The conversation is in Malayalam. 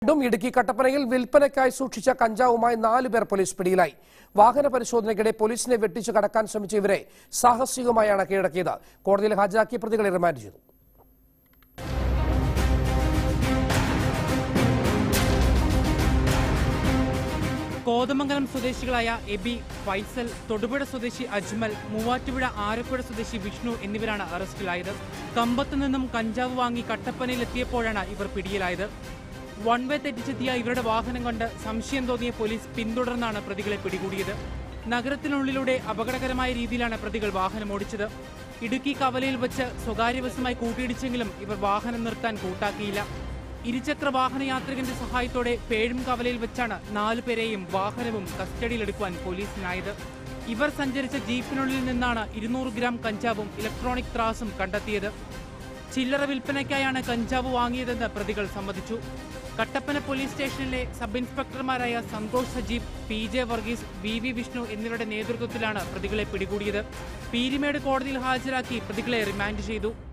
വീണ്ടും ഇടുക്കി കട്ടപ്പനയിൽ വിൽപ്പനയ്ക്കായി സൂക്ഷിച്ച കഞ്ചാവുമായി നാല് പേർ പോലീസ് പിടിയിലായി വാഹന പരിശോധനയ്ക്കിടെ പോലീസിനെ വെട്ടിച്ചു കടക്കാൻ ശ്രമിച്ച ഇവരെ സാഹസികമായാണ് കീഴടക്കിയത് കോടതിയിൽ ഹാജരാക്കിയ പ്രതികളെ റിമാൻഡ് ചെയ്തു കോതമംഗലം സ്വദേശികളായ എബി ഫൈസൽ തൊടുപുഴ സ്വദേശി അജ്മൽ മൂവാറ്റുപുഴ ആരപ്പുഴ സ്വദേശി വിഷ്ണു എന്നിവരാണ് അറസ്റ്റിലായത് കമ്പത്തു നിന്നും കഞ്ചാവ് വാങ്ങി കട്ടപ്പനയിലെത്തിയപ്പോഴാണ് ഇവർ പിടിയിലായത് വൺ വേ തെറ്റിച്ചെത്തിയ ഇവരുടെ വാഹനം കണ്ട് സംശയം തോന്നിയ പോലീസ് പിന്തുടർന്നാണ് പ്രതികളെ പിടികൂടിയത് നഗരത്തിനുള്ളിലൂടെ അപകടകരമായ രീതിയിലാണ് പ്രതികൾ വാഹനം ഓടിച്ചത് ഇടുക്കി കവലയിൽ വെച്ച് സ്വകാര്യ ബസ്സുമായി കൂട്ടിയിടിച്ചെങ്കിലും ഇവർ വാഹനം നിർത്താൻ കൂട്ടാക്കിയില്ല ഇരുചക്ര വാഹന യാത്രികന്റെ സഹായത്തോടെ പേഴും കവലയിൽ വെച്ചാണ് നാലുപേരെയും വാഹനവും കസ്റ്റഡിയിലെടുക്കുവാൻ പോലീസിനായത് ഇവർ സഞ്ചരിച്ച ജീപ്പിനുള്ളിൽ നിന്നാണ് ഇരുന്നൂറ് ഗ്രാം കഞ്ചാവും ഇലക്ട്രോണിക് ത്രാസും കണ്ടെത്തിയത് ചില്ലറ വിൽപ്പനയ്ക്കായാണ് കഞ്ചാവ് വാങ്ങിയതെന്ന് പ്രതികൾ സമ്മതിച്ചു കട്ടപ്പന പോലീസ് സ്റ്റേഷനിലെ സബ് ഇൻസ്പെക്ടർമാരായ Santhosh Sajeev P J Varghese V V Vishnu എന്നിവരുടെ നേതൃത്വത്തിലാണ് പ്രതികളെ പിടികൂടിയത് പീരിമേട് കോടതിയിൽ ഹാജരാക്കി പ്രതികളെ റിമാൻഡ് ചെയ്തു